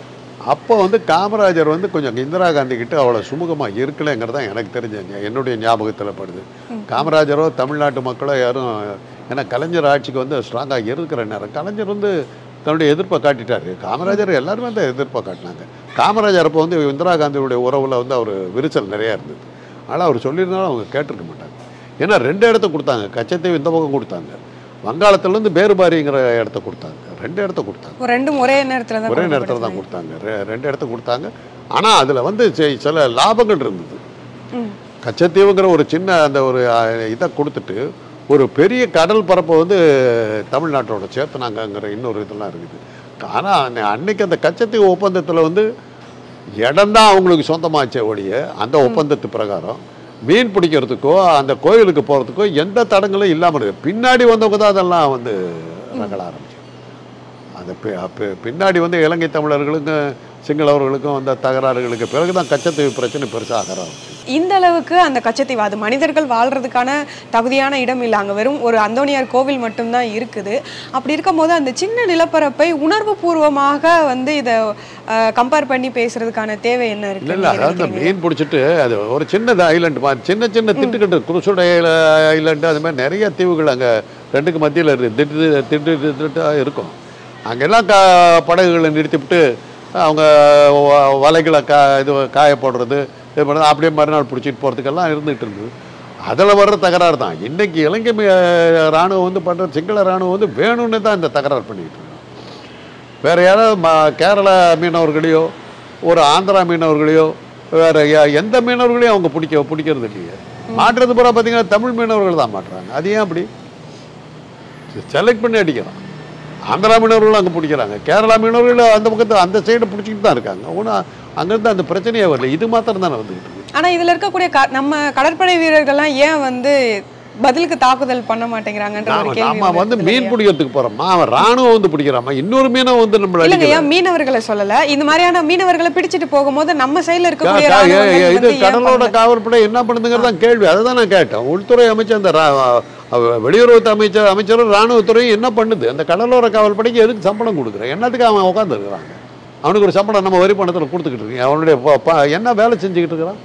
அப்போ வந்து காமராஜர் வந்து கொஞ்சம் இந்திரா காந்தி கிட்ட அவ்வளோ சுமூகமாக இருக்கலைங்கிறது தான் எனக்கு தெரிஞ்ச ஞா- என்னுடைய ஞாபகத்தில் படுது காமராஜரோ தமிழ்நாட்டு மக்களோ யாரும் ஏன்னா கலைஞர் ஆட்சிக்கு வந்து ஸ்ட்ராங்காக இருக்கிற நேரம் கலைஞர் வந்து தன்னுடைய எதிர்ப்பை காட்டிட்டாரு காமராஜர் எல்லாருமே அந்த எதிர்ப்பை காட்டினாங்க காமராஜர் அப்போ வந்து இந்திரா காந்தியுடைய உறவில் வந்து அவர் விரிசல் நிறையா இருந்தது ஆனால் அவர் சொல்லியிருந்தாலும் அவங்க கேட்டிருக்க மாட்டாங்க ஏன்னா ரெண்டு இடத்த கொடுத்தாங்க கச்சத்தீவு இந்த பக்கம் கொடுத்தாங்க வங்காளத்துலேருந்து பேருபாரிங்கிற இடத்த கொடுத்தாங்க ரெண்டு இடத்த கொடுத்தாங்க ஒரு ரெண்டும் ஒரே நேரத்துல தான் ஒரே நேரத்தில் தான் கொடுத்தாங்க ரெ- ரெண்டு இடத்த கொடுத்தாங்க ஆனால் அதில் வந்து சி- சில லாபங்கள் இருந்தது ம். கச்சத்தீவுங்கிற ஒரு சின்ன அந்த ஒரு அஹ், இதை கொடுத்துட்டு ஒரு பெரிய கடல் பரப்பை வந்து தமிழ்நாட்டோட சேர்த்துனாங்கங்கிற இன்னொரு இதெல்லாம் இருக்குது ஆனால் அன்னைக்கு அந்த கச்சத்தீவு ஒப்பந்தத்தில் வந்து இடம்தான் அவங்களுக்கு சொந்தமாச்சே ஒழிய அந்த ஒப்பந்தத்து பிரகாரம் மீன் பிடிக்கிறதுக்கோ அந்த கோயிலுக்கு போகிறதுக்கோ எந்த தடங்களும் இல்லாமல் இருக்கு பின்னாடி வந்தவங்க தான் அதெல்லாம் வந்து ரகல ஆரம்பிச்சு அந்த பி- அப்ப- பின்னாடி வந்து இலங்கை தமிழர்களுக்கும் சிங்களவர்களுக்கும் அந்த தகராறுகளுக்கு பிறகு தான் கச்சத்தீவு பிரச்சனை பெருசாக ஆக ஆரம்பிச்சு இந்த அளவுக்கு அந்த கச்சத்தீவு அது மனிதர்கள் வாழ்றதுக்கான தகுதியான இடம் இல்லை அங்க வெறும் ஒரு அந்தோனியார் கோவில் மட்டும்தான் இருக்குது அப்படி இருக்கும்போது அந்த சின்ன நிலப்பரப்பை உணர்வு பூர்வமாக வந்து இதை கம்பேர் பண்ணி பேசுறதுக்கான தேவை என்ன இல்லை இருக்கு இல்லை அதாவது இந்த மீன் பிடிச்சிட்டு அது ஒரு சின்னது ஐலண்டு மாதிரி சின்ன சின்ன திட்டுக்கிட்டு குருசுடை ஐலண்டு அது மாதிரி நிறைய தீவுகள் அங்கே ரெண்டுக்கு மத்தியில் இருக்குது திட்டு திட்டு திட்டு இருக்கும் அங்கெல்லாம் கா படகுகளை நிறுத்திவிட்டு அவங்க வ- வலைகளை கா இது காய போடுறது இது பண்ணுறது அப்படியே மறுநாள் பிடிச்சிட்டு போகிறதுக்கெல்லாம் இருந்துகிட்டு இருந்தது அதில் வர்ற தகராறு தான் இன்றைக்கி இலங்கை மீ- ராணுவம் வந்து பண்ணுற சிங்கள ராணுவம் வந்து வேணும்னு தான் இந்த தகராறு பண்ணிக்கிட்டு இருக்காங்க வேற யாராவது ம கேரள மீனவர்களையோ ஒரு ஆந்திரா மீனவர்களையோ வேற ய- எந்த மீனவர்களையும் அவங்க பிடிக்க பிடிக்கிறது இல்லையே மாட்டுறது பூரா பார்த்தீங்கன்னா தமிழ் மீனவர்கள் தான் மாட்டுறாங்க அது ஏன் அப்படி செலக்ட் பண்ணி அடிக்கிறான் ஆந்திரா மீனவர்களும் அங்கே பிடிக்கிறாங்க கேரளா மீனவர்கள் அந்த பக்கத்து அந்த சைடு பிடிச்சிக்கிட்டு தான் இருக்காங்க ஒன்றும் அங்கேருந்து அந்த பிரச்சனையே வரல இது மாத்திரம் தானே வந்துக்கிட்டு இருக்கு ஆனா இதுல இருக்கக்கூடிய க- நம்ம கடற்படை வீரர்கள்லாம் ஏன் வந்து பதிலுக்கு தாக்குதல் பண்ண மாட்டேங்கிறாங்கன்ற ஒரு நாம கேள்வி நாம வந்து வந்து மீன் பிடிக்கிறதுக்கு போகிறோமா அவன் ராணுவம் வந்து பிடிக்கிறாமா இன்னொரு மீனை வந்து நம்மள இல்லைங்க அடிக்கிறான் ஏன் மீனவர்களை சொல்லல இந்த மாதிரியான மீனவர்களை பிடிச்சிட்டு போகும்போது நம்ம சைடுல இருக்கக்கூடிய கா- கா- ராணுவங்கள் ஏ- இது வந்து ஏன் கடலோட பண்ணல? காவல்படை என்ன பண்ணுதுங்கிறது தான் கேள்வி அதை தான் நான் கேட்டேன் உள்துறை அமைச்சர் அந்த ரா- அவ- வெளியுறவு அமைச்சர் அமைச்சரும் ராணுவத்துறையும் என்ன பண்ணுது அந்த கடலோர காவல்படைக்கு எதுக்கு சம்பளம் கொடுக்குறேன் என்னத்துக்கு அவன் உட்காந்துருக்குறாங்க அவனுக்கு ஒரு சம்பளம் நம்ம வரி பணத்தில் கொடுத்துக்கிட்டு இருக்கேன் அவனுடைய ப- ப- என்ன வேலை செஞ்சுக்கிட்டு இருக்கிறான்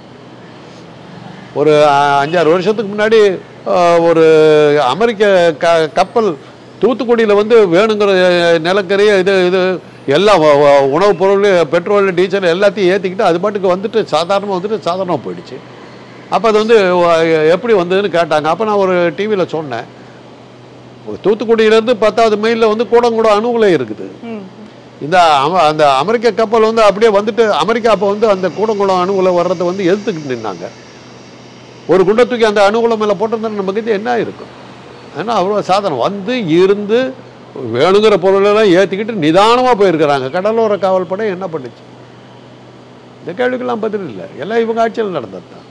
ஒரு அ- அஞ்சாறு வருஷத்துக்கு முன்னாடி அஹ், ஒரு அமெரிக்க க கப்பல் தூத்துக்குடியில் வந்து வேணுங்கிற நிலக்கரி இது இது எல்லாம் வ- வ- உணவுப் பொருள் பெட்ரோல் டீசல் எல்லாத்தையும் ஏற்றிக்கிட்டு அது பாட்டுக்கு வந்துட்டு சாதாரணமாக வந்துட்டு சாதாரணமாக போயிடுச்சு அப்போ அது வந்து வ- எப்படி வந்ததுன்னு கேட்டாங்க அப்போ நான் ஒரு டிவியில் சொன்னேன் ஒரு தூத்துக்குடியிலேருந்து பத்தாவது மைலில் வந்து கூடங்கூட அணுகுலை இருக்குது ம். இந்த அம- அந்த அமெரிக்க கப்பல் வந்து அப்படியே வந்துட்டு அமெரிக்கா அப்போ வந்து அந்த கூடங்குளம் அணுகுலை வர்றதை வந்து எதிர்த்துக்கிட்டு நின்னாங்க ஒரு குண்டை தூக்கி அந்த அணுகுலம் மேலே போட்டிருந்தா நமக்கு இது என்ன இருக்கும் ஏன்னா அவ்வளோ சாதனம் வந்து இருந்து வேணுங்கிற பொருளெல்லாம் ஏற்றிக்கிட்டு நிதானமாக போயிருக்கிறாங்க கடலோர காவல்படை என்ன பண்ணுச்சு இந்த கேள்விக்கெல்லாம் பதில் இல்லை எல்லாம் இவங்க ஆட்சியில் நடந்தது தான்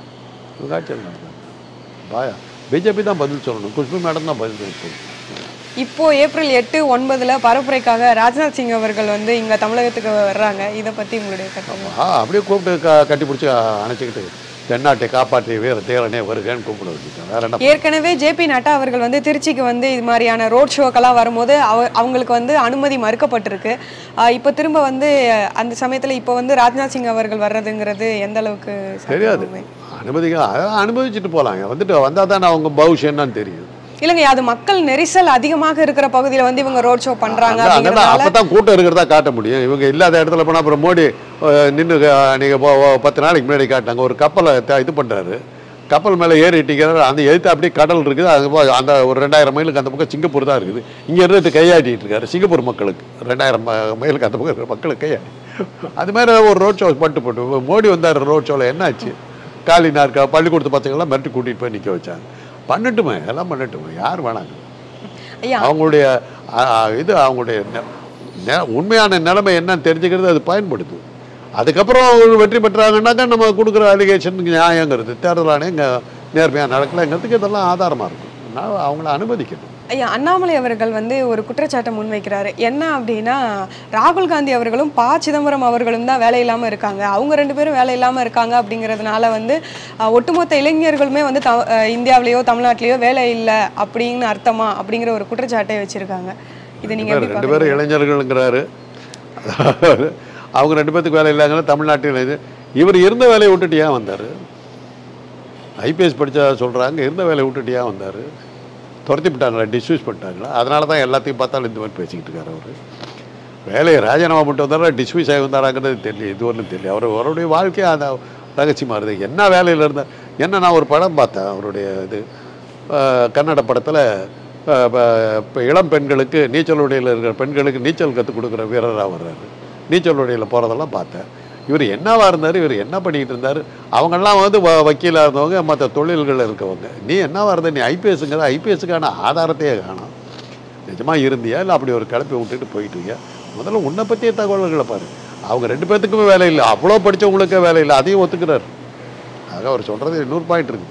இவங்க ஆட்சியில் நடந்தது பாயா பிஜேபி தான் பதில் சொல்லணும் குஷ்பு மேடம் தான் பதில் சொல்லணும் இப்போ ஏப்ரல் எட்டு ஒன்பதுல பரப்புரைக்காக ராஜ்நாத் சிங் அவர்கள் வந்து இங்க தமிழகத்துக்கு வர்றாங்க இதை பத்தி உங்களுடைய கருத்து ஆ அப்படியே கூப்பிட்டு க கட்டி பிடிச்சி அணைச்சிக்கிட்டு தென்னாட்டை காப்பாற்றிய வீர தீரனே வருகன்னு கூப்பிட வச்சுட்டேன் வேற என்ன ஏற்கனவே ஜேபி நட்டா அவர்கள் வந்து திருச்சிக்கு வந்து இது மாதிரியான ரோட் ஷோக்கெல்லாம் வரும்போது அவ அவங்களுக்கு வந்து அனுமதி மறுக்கப்பட்டிருக்கு ஆஹ் இப்போ திரும்ப வந்து அந்த சமயத்துல இப்போ வந்து ராஜ்நாத் சிங் அவர்கள் வர்றதுங்கிறது எந்த அளவுக்கு தெரியாது சாத்தியமாகுமே? அனுமதிக்க அதான் அனுபவிச்சுட்டு போகலாம் வந்துட்டு வந்தால் தானே அவங்க பவுஷ் என்னன்னு தெரியும் இல்லைங்க அது மக்கள் நெரிசல் அதிகமாக இருக்கிற பகுதியில வந்து இவங்க ரோட் ஷோ பண்றாங்க அதான் அப்படிங்கறதுனால அப்போ தான் கூட்டம் இருக்கிறதா காட்ட முடியும் இவங்க இல்லாத இடத்துல போனால் அப்புறம் மோடி நின்று நீங்கள் பத்து நாளைக்கு முன்னாடி காட்டினாங்க ஒரு கப்பலை த- இது பண்ணுறாரு கப்பல் மேலே ஏறிட்டிக்கிறாரு அந்த எழுத்து அப்படியே கடல் இருக்குது அது போ- அந்த ஒரு ரெண்டாயிரம் மைலுக்கு அந்த பக்கம் சிங்கப்பூர் தான் இருக்குது இங்கே இருந்துட்டு கையாட்டிட்டு இருக்காரு சிங்கப்பூர் மக்களுக்கு ரெண்டாயிரம் ம- மைலுக்கு அந்த பக்கம் இருக்கிற மக்களுக்கு கையாடி அது மாதிரி ஒரு ரோட் ஷோ பண்ணிட்டு போட்டு மோடி வந்தார் ரோட் ஷோவில் என்னாச்சு காலி நாற்கா பள்ளிக்கூடத்து பசங்கள்லாம் மிரட்டி கூட்டிகிட்டு போய் நிற்க வச்சாங்க பண்ணட்டுமே எல்லாம் பண்ணட்டுமே யார் வேணாங்க ஐயா அவங்களுடைய அ, அ, இது அவங்களுடைய நெ- நெ- உண்மையான நிலைமை என்னன்னு தெரிஞ்சுக்கிறது அது பயன்படுது அதுக்கப்புறம் அவங்க வெற்றி பெற்றாங்கன்னாக்கா நம்ம கொடுக்குற அலிகேஷனுக்கு நியாயங்கிறது தேர்தல் ஆணையம் இங்கே நேர்மையாக நடக்கலைங்கிறதுக்கு இதெல்லாம் ஆதாரமாக இருக்கும் நான் அவங்கள அனுமதிக்கணும் ஐயா அண்ணாமலை அவர்கள் வந்து ஒரு குற்றச்சாட்டை முன்வைக்கிறாரு என்ன அப்படின்னா ராகுல் காந்தி அவர்களும் ப சிதம்பரம் அவர்களும் தான் வேலை இல்லாம இருக்காங்க அவங்க ரெண்டு பேரும் வேலை இல்லாம இருக்காங்க அப்படிங்கிறதுனால வந்து அஹ், ஒட்டுமொத்த இளைஞர்களுமே வந்து த அஹ், இந்தியாவிலேயோ தமிழ்நாட்டிலேயோ வேலை இல்லை அப்படின்னு அர்த்தமா அப்படிங்கிற ஒரு குற்றச்சாட்டை வச்சிருக்காங்க இதை நீங்க எப்படி ரெண்டு பேரும் பாக்குறீங்க இளைஞர்களுங்கிறாரு அவங்க ரெண்டு பேத்துக்கு வேலை இல்லைங்கிற தமிழ்நாட்டில் இது இவர் இருந்த வேலையை விட்டுட்டு ஏன் வந்தார் ஐபிஎஸ் படித்தா சொல்கிறாங்க இருந்த வேலையை விட்டுட்டு ஏன் வந்தார் துரத்தி விட்டாங்களா டிஸ்யூஸ் பண்ணிட்டாங்களா அதனால தான் எல்லாத்தையும் பார்த்தாலும் இந்த மாதிரி பேசிக்கிட்டு இருக்காரு அவர் வேலையை ராஜினாமா பண்ணிட்டு வந்தாரா டிஸ்மிஸ் ஆகி வந்தாராங்கிறது தெரியல இது ஒன்றும் தெரியல அவர் அவருடைய வாழ்க்கையை அந்த ரகசியமாக இருந்தது என்ன வேலையில் இருந்தால் என்ன நான் ஒரு படம் பார்த்தேன் அவருடைய இது அஹ், கன்னட படத்தில் இப்போ இளம் பெண்களுக்கு நீச்சல் உடையில் இருக்கிற பெண்களுக்கு நீச்சல் கற்றுக் கொடுக்குற வீரராக வர்றாரு நீச்சல் உடையில் போகிறதெல்லாம் பார்த்தேன் இவர் என்னவா இருந்தார் இவர் என்ன பண்ணிக்கிட்டு இருந்தார் அவங்கெல்லாம் வந்து வ வக்கீலாக இருந்தவங்க மற்ற தொழில்களில் இருக்கவங்க நீ என்னவா இருந்த நீ ஐபிஎஸ்ங்கிற ஐபிஎஸ்க்கான ஆதாரத்தையே காணும் நிஜமாக இருந்தியா இல்லை அப்படி ஒரு கிளப்பி விட்டுட்டு போயிட்டீங்க முதல்ல உன்னை பற்றிய தகவல்களை பாரு அவங்க ரெண்டு பேர்த்துக்குமே வேலை இல்லை அவ்வளோ படிச்சவங்களுக்கே வேலை இல்லை அதையும் ஒத்துக்கிறார் ஆக அவர் சொல்கிறது இன்னொரு பாயிண்ட் இருக்குது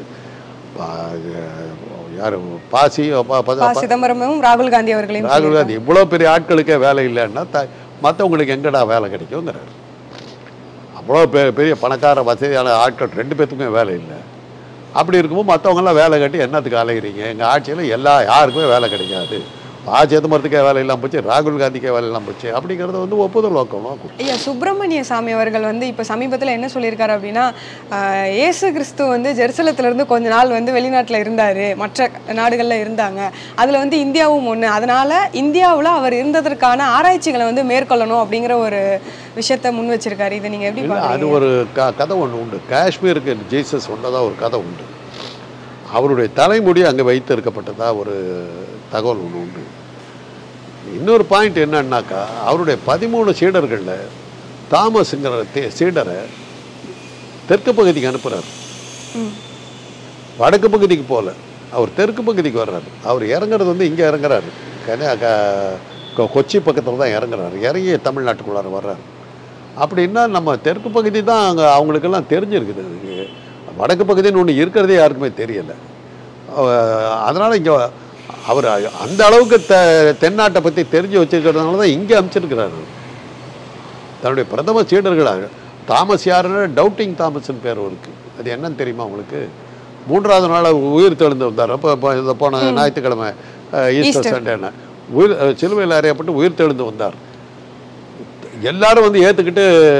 யார் பாசி ப- ப- ப சிதம்பரமும் ராகுல் காந்தி அவர்களையும் ராகுல் காந்தி இவ்வளோ பெரிய ஆட்களுக்கே வேலை இல்லைன்னா த மற்றவங்களுக்கு எங்கடா வேலை கிடைக்குங்கிறார் அவ்வளோ பெ பெரிய பணக்கார வசதியான ஆட்கள் ரெண்டு பேத்துக்குமே வேலை இல்லை அப்படி இருக்கும்போது மற்றவங்கெல்லாம் வேலை கட்டி என்னத்துக்கு அலைகிறீங்க எங்கள் ஆட்சியில் எல்லா யாருக்குமே வேலை கிடைக்காது பா சிதம்பரத்துக்கே வேலை இல்லாமல் போச்சு ராகுல் காந்திக்கே வேலை இல்லாமல் போச்சு அப்படிங்கிறது வந்து ஒப்புதல் நோக்கம் நோக்கம் ஐயா சுப்பிரமணிய சாமி அவர்கள் வந்து இப்போ சமீபத்தில் என்ன சொல்லியிருக்காரு அப்படின்னா ஆஹ், இயேசு கிறிஸ்து வந்து ஜெருசலத்துல இருந்து கொஞ்ச நாள் வந்து வெளிநாட்டில் இருந்தார் மற்ற நாடுகளில் இருந்தாங்க அதில் வந்து இந்தியாவும் ஒன்று அதனால இந்தியாவில் அவர் இருந்ததற்கான ஆராய்ச்சிகளை வந்து மேற்கொள்ளணும் அப்படிங்கிற ஒரு விஷயத்தை முன் வச்சிருக்காரு இதை நீங்கள் எப்படி இல்லை அது பார்க்குறீங்க ஒரு க கதை ஒன்று உண்டு காஷ்மீருக்கு ஜீசஸ் வந்ததாக ஒரு கதை உண்டு அவருடைய தலைமுடி அங்கே வைத்து இருக்கப்பட்டதா ஒரு தகவல் ஒன்று உண்டு இன்னொரு பாயிண்ட் என்னன்னாக்கா அவருடைய பதிமூணு சீடர்களில் தாமஸுங்கிற தே- சீடரை தெற்கு பகுதிக்கு அனுப்புகிறார் ம். வடக்கு பகுதிக்கு போகல அவர் தெற்கு பகுதிக்கு வர்றாரு அவர் இறங்குறது வந்து இங்கே இறங்குறாரு கன்னியா க- கொ- கொச்சி பக்கத்தில் தான் இறங்குறாரு இறங்கி தமிழ்நாட்டுக்குள்ளார வர்றாரு அப்படின்னா நம்ம தெற்கு பகுதி தான் அங்கே அவங்களுக்கெல்லாம் தெரிஞ்சிருக்குது இது. வடக்கு பகுதின்னு ஒன்று இருக்கிறதே யாருக்குமே தெரியலை அதனால் இங்கே அவர் அந்த அளவுக்கு த தென்னாட்டை பற்றி தெரிஞ்சு வச்சிருக்கிறதுனால தான் இங்கே அமைச்சிருக்கிறாரு தன்னுடைய பிரதம சீடர்களாக தாமஸ் யாருன்னா டவுட்டிங் தாமஸ்னு பேர் இருக்கு அது என்னன்னு தெரியுமா உங்களுக்கு மூன்றாவது நாள் அவர் உயிர் தெழுந்து வந்தார் அப்போ இப்போ இந்த போன ஞாயிற்றுக்கிழமை அஹ், ஈஸ்டர் ஈஸ்டர். சண்டேன்னு உயிர் அஹ், சிலுவையில் அறையப்பட்டு உயிர் தெழுந்து வந்தார் எல்லாரும் வந்து ஏற்றுக்கிட்டு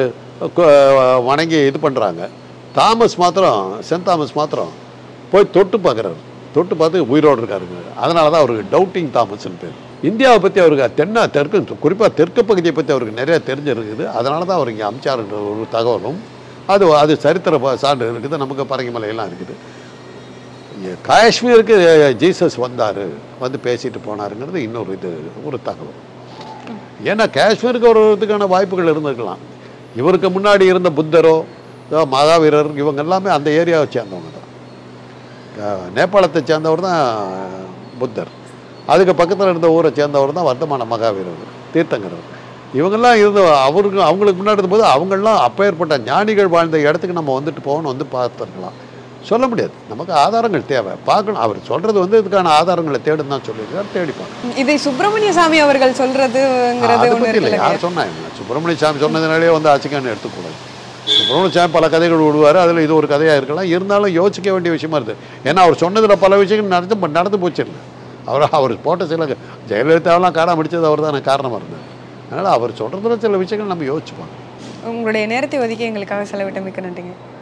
வணங்கி இது பண்ணுறாங்க தாமஸ் மாத்திரம் சென்ட் தாமஸ் மாத்திரம் போய் தொட்டு பார்க்குறாரு தொட்டு பார்த்து உயிரோடு இருக்காருங்க அதனால தான் அவருக்கு டவுட்டிங் தாமஸ்னு பேர் இந்தியாவை பற்றி அவருக்கு தென்னா தெற்கு குறிப்பாக தெற்கு பகுதியை பற்றி அவருக்கு நிறைய தெரிஞ்சிருக்குது அதனால தான் அவர் இங்கே அமிச்சாருன்ற ஒரு தகவலும் அது அது சரித்திர ப- சான்று இருக்குது நமக்கு பரங்கிமலையெல்லாம் இருக்குது இங்க காஷ்மீருக்கு ஜீசஸ் வந்தார் வந்து பேசிட்டு போனாருங்கிறது இன்னொரு இது ஒரு தகவல் ஏன்னா காஷ்மீருக்கு வருவதற்கான வாய்ப்புகள் இருந்திருக்கலாம் இவருக்கு முன்னாடி இருந்த புத்தரோ இதோ மகாவீரர் இவங்க எல்லாமே அந்த ஏரியாவை சேர்ந்தவங்க தான் அஹ் நேபாளத்தை சேர்ந்தவர் தான் புத்தர் அதுக்கு பக்கத்தில் இருந்த ஊரை சேர்ந்தவர் தான் வர்த்தமான மகாவீரர் தீர்த்தங்கரர் இவங்கெல்லாம் இருந்து அவருக்கு அவங்களுக்கு முன்னாடி இருந்தபோது அவங்கெல்லாம் அப்பேற்பட்ட ஞானிகள் வாழ்ந்த இடத்துக்கு நம்ம வந்துட்டு போகணும் வந்து பார்த்துருக்கலாம் சொல்ல முடியாது நமக்கு ஆதாரங்கள் தேவை பார்க்கணும் அவர் சொல்கிறது வந்து இதுக்கான ஆதாரங்களை தேடுன்னு தான் சொல்லியிருக்காரு தேடி பார்க்கணும் இதை சுப்பிரமணிய சாமி அவர்கள் சொல்றதுங்கிறது அதை ஒண்ணு பற்றி இல்லை இருக்குல்ல யார் சொன்னாங்க சுப்பிரமணிய சாமி சொன்னதுனாலே வந்து ஆட்சிக்கான எடுத்துக்கூடாது சுப்பிரமணிய சாமி பல கதைகள் விடுவார் அதில் இது ஒரு கதையாக இருக்கலாம் இருந்தாலும் யோசிக்க வேண்டிய விஷயமா இருக்குது ஏன்னா அவர் சொன்னதில் பல விஷயங்கள் நடந்து நடந்து போச்சு இல்லை அவர் அவர் போட்ட சில ஜெயலலிதாவெல்லாம் காணாம அடித்தது அவர் தானே காரணமாக இருந்தது அதனால் அவர் சொல்கிறதுல சில விஷயங்கள் நம்ம யோசிச்சுப்போம் உங்களுடைய நேரத்தை ஒதுக்கி எங்களுக்காக செலவிட்ட மிக்க நன்றிங்க